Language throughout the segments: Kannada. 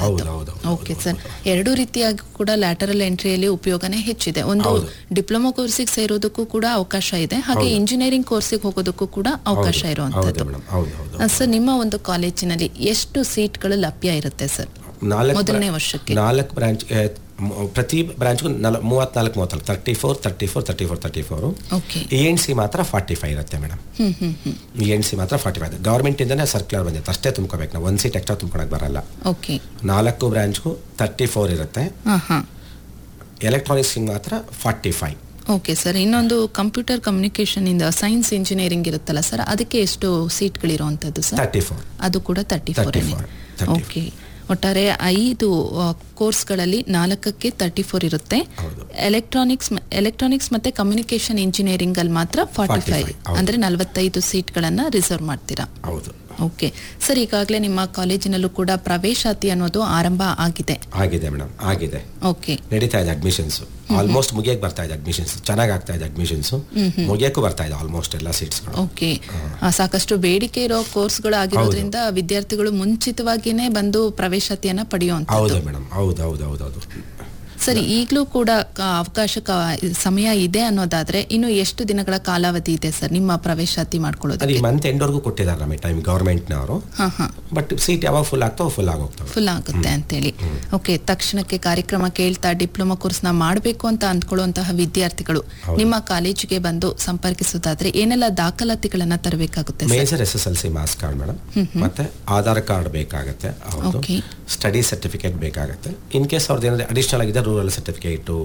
ಹೌದು ಹೌದು ಓಕೆ ಸರ್ ಎರಡು ರೀತಿಯಾಗಿ ಕೂಡ ಲ್ಯಾಟರಲ್ ಎಂಟ್ರಿಯಲ್ಲಿ ಉಪಯೋಗನೇ ಹೆಚ್ಚಿದೆ ಒಂದು ಹೌದು. ಡಿಪ್ಲೊಮಾ ಕೋರ್ಸಿಗೆ ಸೇರೋದಕ್ಕೂ ಕೂಡ ಅವಕಾಶ ಇದೆ ಹಾಗೆ ಇಂಜಿನಿಯರಿಂಗ್ ಕೋರ್ಸಿಗೆ ಹೋಗೋದಕ್ಕೂ ಕೂಡ ಅವಕಾಶ ಹೌದು ಇರುವಂತದ್ದು ಮೇಡಮ್ ಹೌದು ಹೌದು ಸರ್ ನಿಮ್ಮ ಒಂದು ಕಾಲೇಜಿನಲ್ಲಿ ಎಷ್ಟು ಸೀಟ್ಗಳು ಲಭ್ಯ ಇರುತ್ತೆ ಸರ್ ನಾಲ್ಕು ಮೊದಲನೇ ಬ್ರಾ- ವರ್ಷಕ್ಕೆ. ನಾಲ್ಕು ಬ್ರಾಂಚ್ ಪ್ರತಿ ಬ್ರಾಂಚ್ಗೂ ನಲ ಮೂವತ್ನಾಲ್ಕು ಮೂವತ್ನಾಲ್ಕು thirty four thirty four thirty four thirty four okay E N C ಮಾತ್ರ ಫಾರ್ಟಿ ಫೈವ್ ಇರುತ್ತೆ madam hmm hmm hmm E N C ಮಾತ್ರ ಫಾರ್ಟಿ ಫೈವ್ ಗೌರ್ಮೆಂಟಿಂದನೇ ಸರ್ಕ್ಯುಲರ್ ಬಂದಿತ್ತು ಅಷ್ಟೇ ತುಂಬ್ಕೋಬೇಕು ನಾವು ಒಂದು ಸೀಟ್ ಎಕ್ಸ್ಟ್ರಾ ತುಂಬ್ಕೊಳಕ್ಕೆ ಬರಲ್ಲ ಓಕೆ ನಾಲ್ಕು ಬ್ರಾಂಚ್ಗೂ ತರ್ಟಿ ಫೋರ್ ಇರುತ್ತೆ ಹಾ ಹಾ ಎಲೆಕ್ಟ್ರಾನಿಕ್ಸ್ಗೆ ಮಾತ್ರ ಫಾರ್ಟಿ ಫೈವ್ ಓಕೆ ಸರ್ ಇನ್ನೊಂದು ಕಂಪ್ಯೂಟರ್ ಕಮ್ಯುನಿಕೇಶನ್ ಇಂದ ಸೈನ್ಸ್ ಇಂಜಿನಿಯರಿಂಗ್ ಇರುತ್ತಲ್ಲ ಸರ್ ಅದಕ್ಕೆ ಎಷ್ಟು ಸೀಟ್ಗಳಿರುವಂತದ್ದು ಸರ್ ತರ್ಟಿ ಫೋರ್ ಅದು ಕೂಡ ತರ್ಟಿ ಫೋರ್ 34, 34. ಓಕೆ ಒಟ್ಟಾರೆ ಐದು ಆ, ಕೋರ್ಸ್ಗಳಲ್ಲಿ ನಾಲ್ಕಕ್ಕೆ ತರ್ಟಿ ಫೋರ್ ಇರುತ್ತೆ ಹೌದು. ಎಲೆಕ್ಟ್ರಾನಿಕ್ಸ್ ಮ- ಎಲೆಕ್ಟ್ರಾನಿಕ್ಸ್ ಮತ್ತೆ ಕಮ್ಯುನಿಕೇಶನ್ ಇಂಜಿನಿಯರಿಂಗ್ ಅಲ್ಲಿ ಮಾತ್ರ ಫಾರ್ಟಿ 45, ಫೈವ್ ಹೌದು. ಅಂದ್ರೆ ನಲವತ್ತೈದು ಸೀಟ್ಗಳನ್ನ ರಿಸರ್ವ್ ಮಾಡ್ತೀರಾ ಹೌದು ಓಕೆ ಸರ್ ಈಗಾಗಲೇ ನಿಮ್ಮ ಕಾಲೇಜಿನಲ್ಲೂ ಕೂಡ ಪ್ರವೇಶಾತಿ ಅನ್ನೋದು ಆರಂಭ ಆಗಿದೆ ಆಗಿದೆ ಮೇಡಮ್ ಆಗಿದೆ ಓಕೆ ನಡೀತಾ ಇದೆ ಅಡ್ಮಿಷನ್ಸ್ ಆಲ್ಮೋಸ್ಟ್ ಮುಗಿಯಕ್ಕೆ ಬರ್ತಾ ಇದೆ ಅಡ್ಮಿಷನ್ಸ್ ಚೆನ್ನಾಗಿ ಆಗ್ತಾ ಇದೆ ಅಡ್ಮಿಷನ್ಸ್ ಮುಗಿಯಕ್ಕೂ ಬರ್ತಾ ಇದೆ ಆಲ್ಮೋಸ್ಟ್ ಎಲ್ಲ ಸೀಟ್ಸ್ಗಳು ಓಕೆ ಆ, ಸಾಕಷ್ಟು ಬೇಡಿಕೆ ಇರೋ ಕೋರ್ಸ್ಗಳು ಆಗಿರೋದ್ರಿಂದ ವಿದ್ಯಾರ್ಥಿಗಳು ಮುಂಚಿತವಾಗಿನೇ ಬಂದು ಪ್ರವೇಶಾತಿಯನ್ನ ಪಡೆಯುವಂತ ಹೌದು ಮೇಡಮ್ ಹೌದು ಹೌದು ಹೌದು ಹೌದು ಸರಿ ಈಗಲೂ ಕೂಡ ಕ- ಅವಕಾಶ ಕ- ಸಮಯ ಇದೆ ಅನ್ನೋದಾದ್ರೆ ಇನ್ನು ಎಷ್ಟು ದಿನಗಳ ಕಾಲಾವಧಿ ಇದೆ ಸರ್ ನಿಮ್ಮ ಪ್ರವೇಶಾತಿ ಅದು ಈ ಮಾಡ್ಕೊಳ್ಳೋದಕ್ಕೆ ಮಂತ್ ಎಂಡ್ವರೆಗೂ ಕೊಟ್ಟಿದ್ದಾರೆ ನಮಗೆ ಟೈಮ್ ಗೌರ್ಮೆಂಟ್ನವರು ಹಾ ಹಾ ಬಟ್ ಸೀಟ್ ಯಾವಾಗ ಫುಲ್ ಆಗ್ತಾವ ಫುಲ್ ಆಗೋಗ್ತವೆ ಫುಲ್ ಆಗುತ್ತೆ ಅಂತೇಳಿ ಓಕೆ ತಕ್ಷಣಕ್ಕೆ ಕಾರ್ಯಕ್ರಮ ಕೇಳ್ತಾ ಡಿಪ್ಲೊಮಾ ಕೋರ್ಸ್ನ ಮಾಡಬೇಕು ಅಂತ ಅಂದ್ಕೊಳ್ಳುವಂತಹ ವಿದ್ಯಾರ್ಥಿಗಳು ನಿಮ್ಮ ಕಾಲೇಜಿಗೆ ಬಂದು ಸಂಪರ್ಕಿಸೋದಾದ್ರೆ ಏನೆಲ್ಲ ದಾಖಲಾತಿಗಳನ್ನ ತರಬೇಕಾಗುತ್ತೆ sir major S S L C marks card madam ಮತ್ತೆ ಆಧಾರ್ ಕಾರ್ಡ್ ಬೇಕಾಗತ್ತೆ ಹೌದು Okay. ಸ್ಟಡಿ ಸರ್ಟಿಫಿಕೇಟ್ ಬೇಕಾಗತ್ತೆ ಇನ್ ಕೇಸ್ ಅವ್ರದ್ದು ಏನಾದ್ರೆ ಅಡಿಷನಲ್ ಆಗಿದೆ ರೂರಲ್ ಸರ್ಟಿಫಿಕೇಟು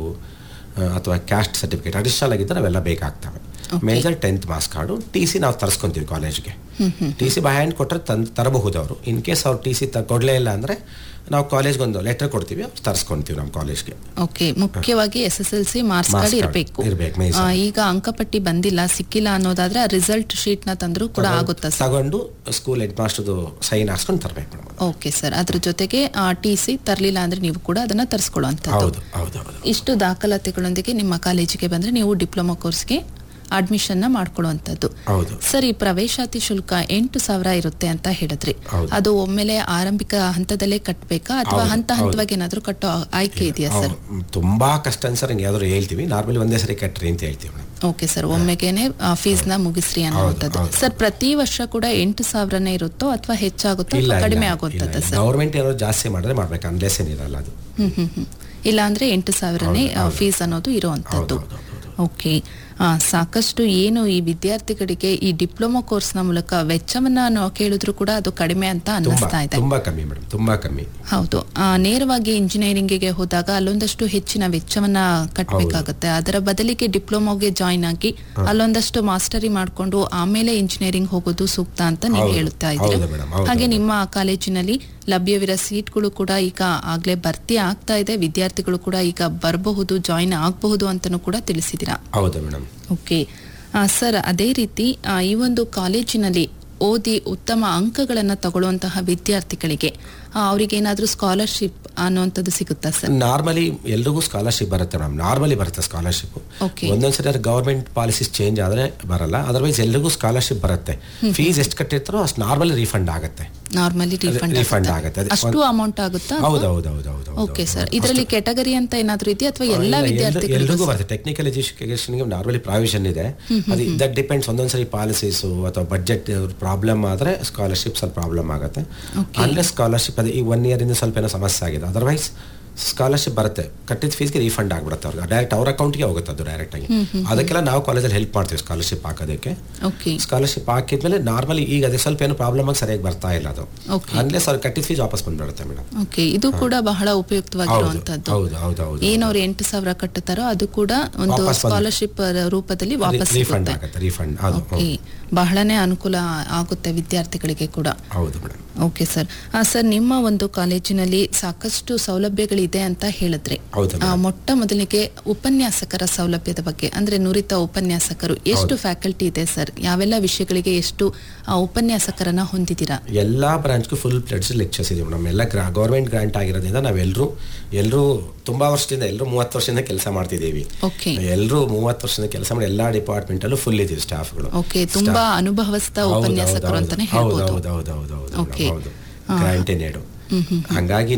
ಅಥವಾ ಕ್ಯಾಸ್ಟ್ ಸರ್ಟಿಫಿಕೇಟ್ ಅಡಿಷನಲ್ ಆಗಿದ್ದರೆ ಅವೆಲ್ಲ ಬೇಕಾಗ್ತವೆ major tenth marks card T C ನಾವು ತರಿಸ್ಕೊಂತೀವಿ ಕಾಲೇಜ್ಗೆ ಟಿ ಸಿ ಬೈ ಹ್ಯಾಂಡ್ ಕೊಟ್ಟರೆ ತಂದು ತರಬಹುದು ಅವರು ಇನ್ ಕೇಸ್ ಅವ್ರು ಟಿ ಸಿ ತ ಕೊಡಲೇ ಇಲ್ಲ ಅಂದರೆ ನಾವು ಕಾಲೇಜ್ಗೆ ಒಂದು ಲೆಟರ್ ಕೊಡ್ತೀವಿ ಅವ್ರು ತರಿಸ್ಕೊಂತೀವಿ ನಮ್ಮ ಕಾಲೇಜ್ಗೆ ಓಕೆ ಮುಖ್ಯವಾಗಿ S S L C marks Marks card card ಇರಬೇಕು ಇರ್ಬೇಕು, ಮೇಜರ್. ಈಗ ಅಂಕಪಟ್ಟಿ ಬಂದಿಲ್ಲ ಸಿಕ್ಕಿಲ್ಲ ಅನ್ನೋದಾದ್ರೆ ರಿಸಲ್ಟ್ ಶೀಟ್ ನ ತಂದ್ರು ಕೂಡ ಆಗುತ್ತಾ ಸರ್ ತಗೊಂಡು ಸ್ಕೂಲ್ ಹೆಡ್ ಮಾಸ್ಟರ್ದು ಸೈನ್ ಹಾಕ್ಸ್ಕೊಂಡು ತರಬೇಕು ಮೇಡಮ್ ಓಕೆ ಸರ್ ಅದ್ರ ಜೊತೆಗೆ ಟಿ ಸಿ ತರಲಿಲ್ಲ ಅಂದ್ರೆ ನೀವು ಕೂಡ ಅದನ್ನ ತರಿಸ್ಕೊಳ್ಳುವಂಥದ್ದು ಹೌದು ಹೌದು ಹೌದು ಇಷ್ಟು ದಾಖಲಾತಿಗಳೊಂದಿಗೆ ನಿಮ್ಮ ಕಾಲೇಜಿಗೆ ಬಂದ್ರೆ ನೀವು ಡಿಪ್ಲೊಮಾ ಕೋರ್ಸ್ಗೆ ಅಡ್ಮಿಷನ್ ನ ಮಾಡ್ಕೊಳ್ಳುವಂಥದ್ದು ಹೌದು ಸರ್ ಈ ಪ್ರವೇಶಾತಿ ಶುಲ್ಕ ಎಂಟು ಸಾವಿರ ಇರುತ್ತೆ ಅಂತ ಹೇಳಿದ್ರಿ ಹೌದು. ಅದು ಒಮ್ಮೆಲೆ ಆರಂಭಿಕ ಹಂತದಲ್ಲೇ ಕಟ್ಬೇಕಾ ಅಥವಾ ಹೌದು, ಹಂತ ಹೌದು. ಹಂತವಾಗಿ ಏನಾದ್ರೂ ಕಟ್ಟೋ ಆಯ್ಕೆ ಇದೆಯಾ ಸರ್ ಹೌದು. ತುಂಬಾ ಕಷ್ಟ ಅನ್ಸರ್ ಹಿಂಗೆ ಯಾವ್ದಾದ್ರು ಹೇಳ್ತೀವಿ ನಾರ್ಮಲಿ ಒಂದೇ ಸರಿ ಕಟ್ರಿ ಅಂತ ಹೇಳ್ತೀವಿ ಮೇಡಮ್ ಓಕೆ ಸರ್ ಒಮ್ಮೆಗೆನೆ ಫೀಸ್ನ ಮುಗಿಸ್ರಿ ಅನ್ನುವಂಥದ್ದು ಹೌದು. ಸರ್ ಪ್ರತಿ ವರ್ಷ ಕೂಡ ಎಂಟು ಸಾವಿರನೇ ಇರುತ್ತೋ ಅಥವಾ ಹೆಚ್ಚಾಗುತ್ತೋ ಅಥವಾ ಕಡಿಮೆ ಆಗುತ್ತದ ಸರ್ ಗೌರ್ಮೆಂಟ್ ಏನಾದ್ರು ಜಾಸ್ತಿ ಮಾಡಿದ್ರೆ ಮಾಡ್ಬೇಕು ಅನ್ಲೆಸ್ ಏನಿರಲ್ಲ ಅದು ಹ್ಮ್ ಹ್ಮ್ ಹ್ಮ್ ಇಲ್ಲ ಅಂದ್ರೆ ಎಂಟು ಸಾವಿರನೇ ಹೌದು, ಹೌದು. ಫೀಸ್ ಅನ್ನೋದು ಇರುವಂತದ್ದು ಹೌದು, ಹೌದು, ಓಕೆ ಆ, ಸಾಕಷ್ಟು ಏನು ಈ ವಿದ್ಯಾರ್ಥಿಗಳಿಗೆ ಈ ಡಿಪ್ಲೊಮಾ ಕೋರ್ಸ್ನ ಮೂಲಕ ವೆಚ್ಚವನ್ನ ನಾವು ಕೇಳಿದ್ರು ಕೂಡ ಅದು ಕಡಿಮೆ ಅಂತ ತುಂಬಾ ಅನ್ನಿಸ್ತಾ ಇದೆ ತುಂಬಾ ಕಮ್ಮಿ ಮೇಡಮ್ ತುಂಬಾ ಕಮ್ಮಿ ಹೌದು ಆ, ನೇರವಾಗಿ ಇಂಜಿನಿಯರಿಂಗಿಗೆ ಹೋದಾಗ ಅಲ್ಲೊಂದಷ್ಟು ಹೆಚ್ಚಿನ ವೆಚ್ಚವನ್ನ ಕಟ್ಟಬೇಕಾಗುತ್ತೆ ಅದರ ಬದಲಿಗೆ ಡಿಪ್ಲೊಮಾಗೆ ಜಾಯಿನ್ ಆಗಿ ಅಲ್ಲೊಂದಷ್ಟು ಮಾಸ್ಟರಿ ಮಾಡಿಕೊಂಡು ಆಮೇಲೆ ಇಂಜಿನಿಯರಿಂಗ್ ಹೋಗೋದು ಸೂಕ್ತ ಅಂತ ನೀವು ಹೌದು, ಹೇಳುತ್ತಾ ಹೌದು ಇದ್ದೀರಾ ಮೇಡಮ್, ಹೌದು, ಹಾಗೆ ಹೌದು. ನಿಮ್ಮ ಕಾಲೇಜಿನಲ್ಲಿ ಲಭ್ಯವಿರೋ ಸೀಟ್ಗಳು ಕೂಡ ಈಗ ಆಗ್ಲೇ ಭರ್ತಿ ಆಗ್ತಾ ಇದೆ ವಿದ್ಯಾರ್ಥಿಗಳು ಕೂಡ ಈಗ ಬರಬಹುದು ಜಾಯಿನ್ ಆಗಬಹುದು ಅಂತನೂ ಕೂಡ ತಿಳಿಸಿದ್ದೀರಾ ಹೌದು ಮೇಡಮ್ ಓಕೆ ಆ, ಸರ್ ಅದೇ ರೀತಿ ಆ, ಈ ಒಂದು ಕಾಲೇಜಿನಲ್ಲಿ ಓದಿ ಉತ್ತಮ ಅಂಕಗಳನ್ನು ತಗೊಳ್ಳುವಂತಹ ವಿದ್ಯಾರ್ಥಿಗಳಿಗೆ ಆ, ಅವ್ರಿಗೇನಾದ್ರೂ ಸ್ಕಾಲರ್ಶಿಪ್ ಅನ್ನುವಂಥದ್ದು ಸಿಗುತ್ತಾ ಸರ್ ನಾರ್ಮಲಿ ಎಲ್ರಿಗೂ ಸ್ಕಾಲರ್ಶಿಪ್ ಬರುತ್ತೆ ಮೇಡಮ್ ನಾರ್ಮಲಿ ಬರುತ್ತೆ ಸ್ಕಾಲರ್ಶಿಪ್ Okay. ಒಂದೊಂದ್ಸರಿ ಗೌರ್ಮೆಂಟ್ ಪಾಲಿಸೀಸ್ ಚೇಂಜ್ ಆದ್ರೆ ಬರಲ್ಲ ಅದರ್ವೈಸ್ ಎಲ್ರಿಗೂ ಸ್ಕಾಲರ್ಶಿಪ್ ಬರುತ್ತೆ ಫೀಸ್ ಎಷ್ಟು ಕಟ್ಟಿರ್ತಾರೋ ಅಷ್ಟು ನಾರ್ಮಲಿ ರೀಫಂಡ್ ಆಗುತ್ತೆ ನಾರ್ಮಲಿ ರಿಫಂಡ್ refund ಆಗುತ್ತೆ. ಅದೇ ಅಷ್ಟು ಅಮೌಂಟ್ ಆಗುತ್ತಾ ಹೌದು ಹೌದು ಹೌದು ಹೌದು ಓಕೆ ಸರ್ ಇದರಲ್ಲಿ ಕೆಟಗರಿ ಅಂತ ಏನಾದ್ರೂ ಇದೆಯಾ ಅಥವಾ ಎಲ್ಲ ಇಲ್ಲ, ಎಲ್ರು- ವಿದ್ಯಾರ್ಥಿಗಳಿಗೂ ಎಲ್ರಿಗೂ ಬರುತ್ತೆ ಟೆಕ್ನಿಕಲ್ ಎಜುಕೇಶನ್ಗೆ ನಾರ್ಮಲಿ ಪ್ರಾವಿಷನ್ ಇದೆ ಅದು ದಟ್ ಡಿಪೆಂಡ್ಸ್ ಒಂದೊಂದ್ಸರಿ ಪಾಲಿಸೀಸು ಅಥವಾ ಬಜೆಟ್ ಪ್ರಾಬ್ಲಮ್ ಆದರೆ ಸ್ಕಾಲರ್ಶಿಪ್ ಸ್ವಲ್ಪ ಪ್ರಾಬ್ಲಮ್ ಆಗುತ್ತೆ ಅಲ್ಲೇ ಸ್ಕಾಲರ್ಶಿಪ್ ಅದೇ ಈ ಒನ್ ಇಯರ್ ಇಂದ ಸ್ವಲ್ಪ ಏನೋ ಸಮಸ್ಯೆ ಆಗಿದೆ ಅದರ್ವೈಸ್ ಸ್ಕಾಲರ್ಶಿಪ್ ಬರುತ್ತೆ ಕಟ್ಟಿದ ಫೀಸ್ಗೆ ರೀಫಂಡ್ ಆಗ್ಬಿಡುತ್ತೆ ಅವ್ರಿಗೆ ಡೈರೆಕ್ಟ್ ಅವ್ರ ಅಕೌಂಟ್ಗೆ ಹೋಗುತ್ತೆ ಅದು ಡೈರೆಕ್ಟ್ ಆಗಿ ಅದಕ್ಕೆಲ್ಲ ನಾವು ಕಾಲೇಜಲ್ಲಿ ಹೆಲ್ಪ್ ಮಾಡ್ತೀವಿ ಸ್ಕಾಲರ್ಶಿಪ್ ಹಾಕೋದಕ್ಕೆ ಓಕೆ ಸ್ಕಾಲರ್ಶಿಪ್ ಹಾಕಿದ್ಮೇಲೆ ನಾರ್ಮಲಿ ಈಗ ಅದಕ್ಕೆ ಸ್ವಲ್ಪ ಏನು ಪ್ರಾಬ್ಲಮ್ ಆಗಿ ಸರಿಯಾಗಿ ಬರ್ತಾ ಇಲ್ಲ ಅದು Okay. ಅನ್ಲೆಸ್ ಅವ್ರು ಕಟ್ಟಿದ ಫೀಸ್ ವಾಪಸ್ ಬಂದ್ಬಿಡುತ್ತೆ ಮೇಡಮ್ ಓಕೆ ಇದು ಕೂಡ ಬಹಳ ಹೌದು ಉಪಯುಕ್ತವಾಗಿರುವಂತದ್ದು ಹೌದು ಹೌದು ಹೌದು ಏನ್ ಅವ್ರು ಎಂಟು ಸಾವಿರ ಕಟ್ಟುತ್ತಾರೋ ಅದು ಕೂಡ ಒಂದು ವಾಪಸ್ ಬಂದು- ಸ್ಕಾಲರ್ಶಿಪ್ ರೂಪದಲ್ಲಿ ವಾಪಸ್ ರೀಫಂಡ್ ಸಿಗುತ್ತೆ ಆಗುತ್ತೆ ರೀಫಂಡ್ ಅದು ಓಕೆ ಬಹಳನೇ ಅನುಕೂಲ ಆಗುತ್ತೆ ವಿದ್ಯಾರ್ಥಿಗಳಿಗೆ ಕೂಡ ಹೌದು ಮೇಡಮ್ ಓಕೆ ಸರ್ ಆ, ಸರ್ ನಿಮ್ಮ ಒಂದು ಕಾಲೇಜಿನಲ್ಲಿ ಸಾಕಷ್ಟು ಸೌಲಭ್ಯಗಳಿದೆ ಅಂತ ಹೇಳಿದ್ರಿ ಹೌದು ಆ, ಮೊಟ್ಟ ಮೊದಲಿಗೆ ಉಪನ್ಯಾಸಕರ ಸೌಲಭ್ಯದ ಬಗ್ಗೆ ಅಂದ್ರೆ ನುರಿತ ಉಪನ್ಯಾಸಕರು ಎಷ್ಟು ಫ್ಯಾಕಲ್ಟಿ ಇದೆ ಸರ್ ಯಾವೆಲ್ಲ ವಿಷಯಗಳಿಗೆ ಎಷ್ಟು ಆ, ಉಪನ್ಯಾಸಕರನ್ನ ಹೊಂದಿದ್ದೀರಾ ಎಲ್ಲಾ ಬ್ರಾಂಚ್ಗೂ ಫುಲ್ ಪ್ಲೇಟ್ಸ್ ಲೆಕ್ಚರ್ಸ್ ಇದೆ ಮೇಡಮ್ ಎಲ್ಲ ಗ್ರಾ ಗೌರ್ಮೆಂಟ್ ಗ್ರಾಂಟ್ ಆಗಿರೋದ್ರಿಂದ ನಾವೆಲ್ಲರೂ ಎಲ್ಲರೂ ತುಂಬಾ ವರ್ಷದಿಂದ ಎಲ್ಲರೂ ಮೂವತ್ತು ವರ್ಷದಿಂದ ಕೆಲಸ ಮಾಡ್ತಿದ್ದೀವಿ ಓಕೆ ಎಲ್ಲರೂ ಮೂವತ್ತು ವರ್ಷದಿಂದ ಕೆಲಸ ಮಾಡಿ ಎಲ್ಲಾ ಡಿಪಾರ್ಟ್ಮೆಂಟ್ ಅಲ್ಲೂ ಫುಲ್ ಇದೀವಿ ಸ್ಟಾಫ್ಗಳು ಓಕೆ ತುಂಬಾ ಅನುಭವಸ್ಥ ಉಪನ್ಯಾಸಕರು ಅಂತಾನೆ ಹೌದು ಹೇಳ್ಬೋದು ಹೌದು ಹೌದು ಹೌದು ಹೌದು Okay. ಹೌದು ಗ್ರಾಂಟೇನೇಡು ಹಂಗಾಗಿ